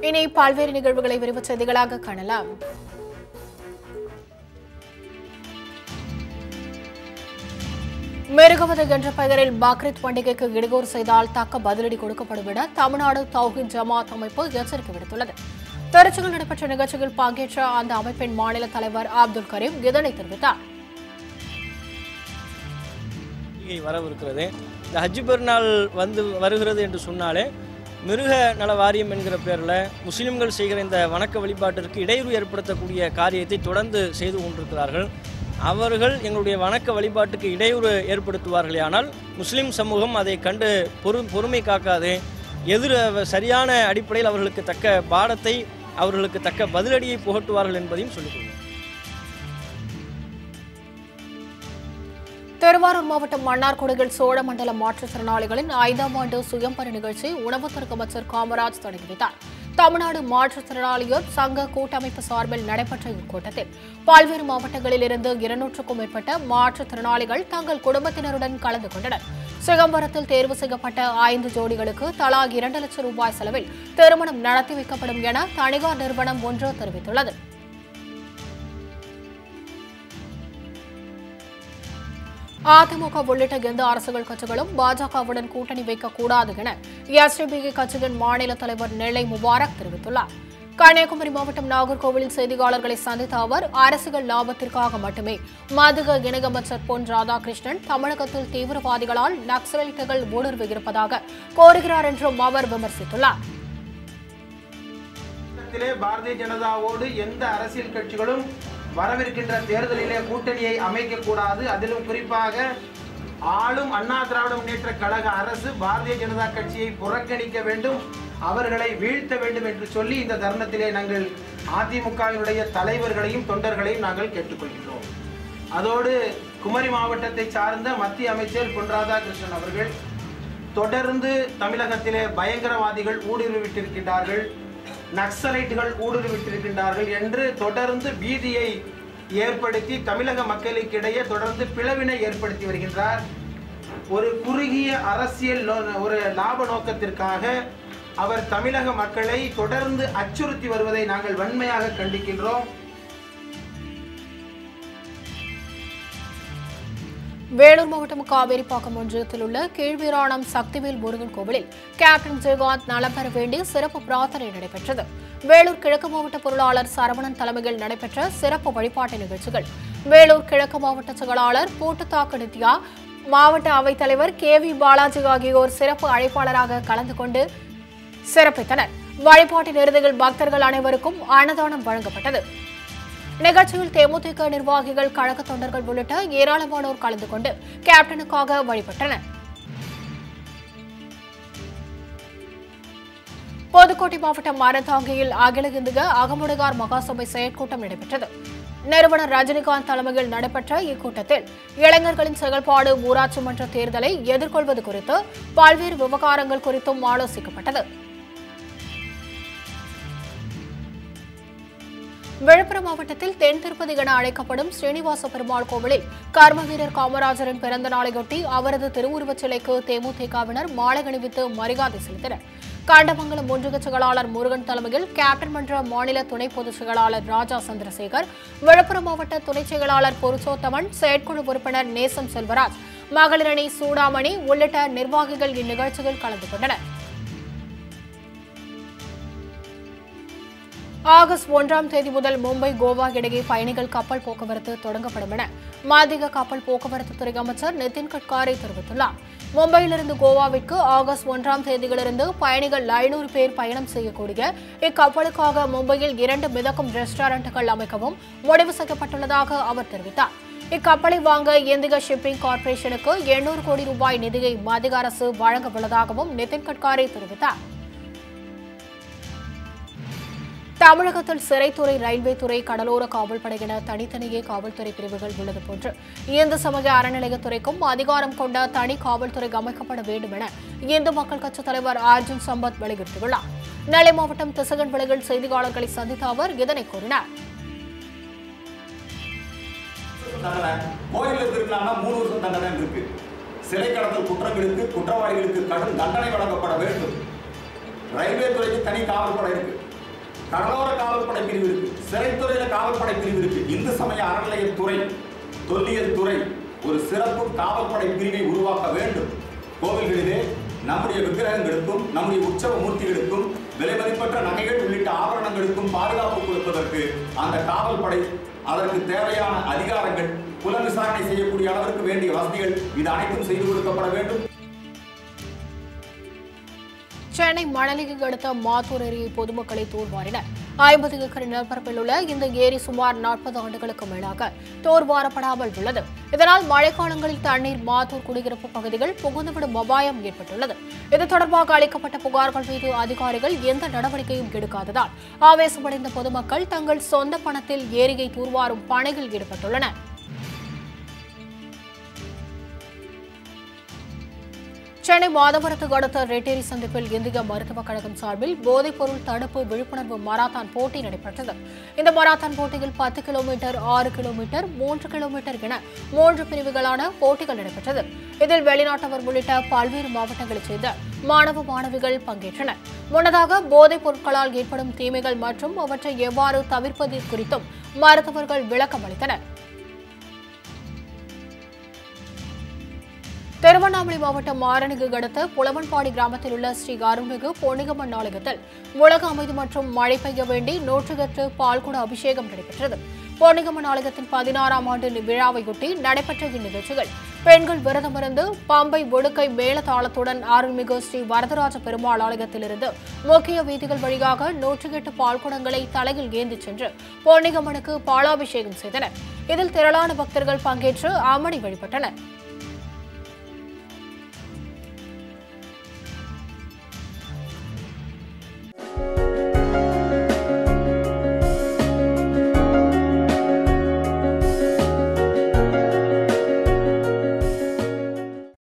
இனி பல்வேறு நிகழ்வுகளை விரைவு செய்திகளாக காணலாம் மெருகவதை என்ற பெயரில் பக்ரீத் பண்டிகைக்கு இடையூறு செய்தால் தக்க பதிலடி கொடுக்கப்படும் என தமிழ்நாடு தௌஹித் ஜமாத் அமைப்பு எச்சரிக்கை விடுத்துள்ளது திருச்சியில் நடைபெற்ற நிகழ்ச்சியில் பங்கேற்ற அந்த அமைப்பின் மாநில தலைவர் அப்துல் கரீம் இதனை தெரிவித்தார் பண்டிகை வரவிருக்கிறது இந்த ஹஜ்ஜி பெருநாள் வந்து வருகிறது என்று சொன்னாலே மிருக நல வாரியம் என்கிற பேரில் முஸ்லிம்கள் செய்கிற இந்த வணக்க வழிபாட்டிற்கு இடையூறு ஏற்படுத்தக்கூடிய காரியத்தை தொடர்ந்து செய்து கொண்டிருக்கிறார்கள் அவர்கள் எங்களுடைய வணக்க வழிபாட்டுக்கு இடையூறு ஏற்படுத்துவார்களே ஆனால் முஸ்லிம் சமூகம் அதை கண்டு பொறு பொறுமை காக்காது எதிர் சரியான அடிப்படையில் அவர்களுக்கு தக்க பாடத்தை அவர்களுக்கு தக்க பதிலடியை புகட்டுவார்கள் என்பதையும் சொல்லிக் கொள்கிறேன் திருவாரூர் மாவட்டம் மன்னார்குடியில் சோழமண்டல மாற்றுத்திறனாளிகளின் ஐந்தாம் ஆண்டு சுயம்பர நிகழ்ச்சி உணவுத்துறை அமைச்சர் காமராஜ் தொடங்கி வைத்தார் தமிழ்நாடு மாற்றுத்திறனாளியோர் சங்க கூட்டமைப்பு சார்பில் நடைபெற்ற இக்கூட்டத்தில் பல்வேறு மாவட்டங்களில் இருந்து இருநூற்றுக்கும் மேற்பட்ட மாற்றுத்திறனாளிகள் தங்கள் குடும்பத்தினருடன் கலந்து கொண்டனர் சிதம்பரத்தில் தேர்வு செய்யப்பட்ட ஐந்து ஜோடிகளுக்கு தலா இரண்டு லட்சம் ரூபாய் செலவில் திருமணம் நடத்தி வைக்கப்படும் என தனியார் நிறுவனம் ஒன்று தெரிவித்துள்ளது அதிமுக உள்ளிட்ட எந்த அரசியல் கட்சிகளும் பாஜகவுடன் கூட்டணி வைக்கக்கூடாது என எஸ்டிபிஐ கட்சியின் மாநில தலைவர் நெல்லை முபாரக் தெரிவித்துள்ளார் கன்னியாகுமரி மாவட்டம் நாகர்கோவிலில் செய்தியாளர்களை சந்தித்த அவர் அரசியல் லாபத்திற்காக மட்டுமே மதுக இணையமைச்சர் பொன் ராதாகிருஷ்ணன் தமிழகத்தில் தீவிரவாதிகளால் நக்சலைட்டுகள் ஊடுருவி இருப்பதாக கோருகிறார் என்றும் அவர் விமர்சித்துள்ளார் தமிழகத்திலே பாரதிய ஜனதாவோடு எந்த அரசியல் கட்சிகளும் வரவிருக்கின்ற தேர்தலிலே கூட்டணியை அமைக்கக்கூடாது அதிலும் குறிப்பாக ஆளும் அண்ணா திராவிட முன்னேற்ற கழக அரசு பாரதிய ஜனதா கட்சியை புறக்கணிக்க வேண்டும் அவர்களை வீழ்த்த வேண்டும் என்று சொல்லி இந்த தருணத்திலே நாங்கள் அதிமுகவினுடைய தலைவர்களையும் தொண்டர்களையும் நாங்கள் கேட்டுக்கொள்கிறோம் அதோடு குமரி மாவட்டத்தை சார்ந்த மத்திய அமைச்சர் பொன் ராதாகிருஷ்ணன் அவர்கள் தொடர்ந்து தமிழகத்திலே பயங்கரவாதிகள் ஊடுருவிட்டிருக்கின்றார்கள் நக்சலைட்டுகள் ஊடுருவிட்டிருக்கின்றார்கள் என்று தொடர்ந்து பீதியை ஏற்படுத்தி தமிழக மக்களுக்கிடையே தொடர்ந்து பிளவினை ஏற்படுத்தி வருகின்றார் ஒரு குறுகிய அரசியல் நோ- ஒரு லாப நோக்கத்திற்காக அவர் தமிழக மக்களை தொடர்ந்து அச்சுறுத்தி வருவதை நாங்கள் வன்மையாக கண்டிக்கின்றோம் வேலூர் மாவட்டம் காவேரிப்பாக்கம் ஒன்றியத்தில் உள்ள கீழ்வீராணம் சக்திவேல் முருகன் கோவிலில் கேப்டன் ஜெயகாந்த் நலம் பெற வேண்டி சிறப்பு பிரார்த்தனை நடைபெற்றது வேலூர் கிழக்கு மாவட்ட பொருளாளர் சரவணன் தலைமையில் நடைபெற்ற சிறப்பு வழிபாட்டு நிகழ்ச்சிகள் வேலூர் கிழக்கு மாவட்ட செயலாளர் பூட்டுத்தாக்கு நித்யா மாவட்ட அவைத்தலைவர் கே வி பாலாஜி ஆகியோர் சிறப்பு அழைப்பாளராக கலந்து கொண்டு சிறப்பித்தனர் வழிபாட்டின் இறுதியில் பக்தர்கள் அனைவருக்கும் அன்னதானம் வழங்கப்பட்டது நிகழ்ச்சியில் தேமுதிக நிர்வாகிகள் கழக தொண்டர்கள் உள்ளிட்ட ஏராளமானோர் கலந்து கொண்டு கேப்டனுக்காக வழிபட்டனர் புதுக்கோட்டை மாவட்டம் மரத்தாங்கியில் அகில இந்திய அகமுடையார் மகாசபை செயற்கூட்டம் நடைபெற்றது நிறுவனர் ரஜினிகாந்த் தலைமையில் நடைபெற்ற இக்கூட்டத்தில் இளைஞர்களின் செயல்பாடு ஊராட்சி மன்ற தேர்தலை எதிர்கொள்வது குறித்து பல்வேறு விவகாரங்கள் குறித்தும் ஆலோசிக்கப்பட்டது விழுப்புரம் மாவட்டத்தில் தென் திருப்பதி என அழைக்கப்படும் ஸ்ரீனிவாச பெருமாள் கோவிலில் கர்ம வீரர் காமராஜரின் பிறந்த நாளையொட்டி அவரது திருவுருவச் சிலைக்கு தேமுதிகவினர் மாலை அணிவித்து மரியாதை செலுத்தினர் காண்டமங்கலம் ஒன்றிய செயலாளர் முருகன் தலைமையில் கேப்டன் மன்ற மாநில துணை பொதுச் செயலாளர் ராஜா சந்திரசேகர் விழுப்புரம் மாவட்ட துணை செயலாளர் பொருசோத்தமன் செயற்குழு உறுப்பினர் நேசம் செல்வராஜ் மகளிரணி சூடாமணி உள்ளிட்ட நிர்வாகிகள் இந்நிகழ்ச்சியில் கலந்து கொண்டனர் ஆகஸ்ட் ஒன்றாம் தேதி முதல் மும்பை கோவா இடையே பயணிகள் கப்பல் போக்குவரத்து தொடங்கப்படும் என மத்திய கப்பல் போக்குவரத்து துறை அமைச்சர் நிதின் கட்காரி தெரிவித்துள்ளார் மும்பையிலிருந்து கோவாவிற்கு ஆகஸ்ட் ஒன்றாம் தேதியிலிருந்து பயணிகள் ஐநூறு பேர் பயணம் செய்யக்கூடிய இக்கப்பலுக்காக மும்பையில் இரண்டு மிதக்கும் ரெஸ்டாரண்ட்டுகள் அமைக்கவும் முடிவு செய்யப்பட்டுள்ளதாக அவர் தெரிவித்தார் இக்கப்பலை வாங்க இந்திய ஷிப்பிங் கார்ப்பரேஷனுக்கு எண்ணூறு கோடி ரூபாய் நிதியை மத்திய அரசு வழங்க உள்ளதாகவும் நிதின் கட்காரி தெரிவித்தார் தமிழகத்தில் சிறைத்துறை ரயில்வே துறை கடலோர காவல்படை என தனித்தனியே காவல்துறை பிரிவுகள் உள்ளது போன்று இந்து சமய அறநிலையத்துறைக்கும் அதிகாரம் கொண்ட தனி காவல்துறை அமைக்கப்பட வேண்டும் என இந்து மக்கள் கட்சித் தலைவர் அர்ஜுன் சம்பத் வலியுறுத்தியுள்ளார் நெல்லை மாவட்டம் திசகன் விலையில் செய்தியாளர்களை சந்தித்த அவர் இதனை கூறினார் தண்டனை கோயில்ல திருநானா மூணு வருஷம் தண்டனை இருக்கு சிறை கடத்தல் குற்றங்களுக்கு குற்றவாளிகளுக்கு கடும் தண்டனை வழங்கப்பட வேண்டும் ரயில்வே துறைக்கு தனி காவல்படை இருக்கு கடலோர காவல்படை பிரிவு இருக்கு சிறைத்துறையில காவல்படை பிரிவு இருக்கு இந்து சமய அறநிலையத்துறை தொல்லியல் துறை ஒரு சிறப்பு காவல்படை பிரிவை உருவாக்க வேண்டும் கோவில்களிலே நம்முடைய விக்கிரகங்களுக்கும் நம்முடைய உற்சவ மூர்த்திகளுக்கும் விலைமதிப்பற்ற நகைகள் உள்ளிட்ட ஆபரணங்களுக்கும் பாதுகாப்பு கொடுப்பதற்கு அந்த காவல்படை அதற்கு தேவையான அதிகாரங்கள் புலன் விசாரணை செய்யக்கூடிய அளவிற்கு வேண்டிய வசதிகள் இது அனைத்தும் செய்து கொடுக்கப்பட வேண்டும் சென்னை மணலிக்கு அடுத்த மாத்தூர் ஏரியை பொதுமக்களை தூர்வாரினர் ஐம்பது ஏக்கர் நிலப்பரப்பில் உள்ள இந்த ஏரி சுமார் நாற்பது ஆண்டுகளுக்கு மேலாக தூர்வாரப்படாமல் உள்ளது இதனால் மழைக்காலங்களில் தண்ணீர் மாத்தூர் குடியிருப்பு பகுதிகள் புகுந்துவிடும் அபாயம் ஏற்பட்டுள்ளது இது தொடர்பாக அளிக்கப்பட்ட புகார்கள் மீது அதிகாரிகள் எந்த நடவடிக்கையும் எடுக்காததால் ஆவேசமடைந்த பொதுமக்கள் தங்கள் சொந்த பணத்தில் ஏரியை தூர்வாரும் பணியில் ஈடுபட்டுள்ளனர் சென்னை மாதவரத்துக்கு அடுத்த ரெட்டேரி சந்திப்பில் இந்திய மருத்துவக் கழகம் சார்பில் போதைப்பொருள் தடுப்பு விழிப்புணர்வு மராத்தான் போட்டி நடைபெற்றது இந்த மராத்தான் போட்டியில் பத்து கிலோமீட்டர் ஆறு கிலோமீட்டர் மூன்று கிலோமீட்டர் என மூன்று பிரிவுகளான போட்டிகள் நடைபெற்றது இதில் வெளிநாட்டவர் உள்ளிட்ட பல்வேறு மாவட்டங்களைச் சேர்ந்த மாணவ மாணவிகள் பங்கேற்றனர் முன்னதாக போதைப் பொருட்களால் ஏற்படும் தீமைகள் மற்றும் அவற்றை எவ்வாறு தவிர்ப்பது குறித்தும் மருத்துவர்கள் விளக்கம் அளித்தனர் திருவண்ணாமலை மாவட்டம் மாரணிக்கு அடுத்த புலவன்பாடி கிராமத்தில் உள்ள ஸ்ரீ அருள்மிகு பொன்னிகம்மன் ஆலயத்தில் உலக அமைதி மற்றும் மழை பெய்ய வேண்டி நூற்றுக்கெட்டு பால்குட அபிஷேகம் நடைபெற்றது பொன்னிகம்மன் ஆலயத்தின் பதினாறாம் ஆண்டு விழாவையொட்டி நடைபெற்ற இந்நிகழ்ச்சிகள் பெண்கள் விரதமிருந்து பம்பை ஒடுக்கை மேளதாளத்துடன் அருள்மிகு ஸ்ரீ வரதராஜ பெருமாள் ஆலயத்திலிருந்து முக்கிய வீதிகள் வழியாக நூற்றுக்கெட்டு பால்குடங்களை தலையில் ஏந்திச் சென்று பொன்னிகம்மனுக்கு பாலாபிஷேகம் செய்தனர் இதில் திரளான பக்தர்கள் பங்கேற்று அம்மனை வழிபட்டனர்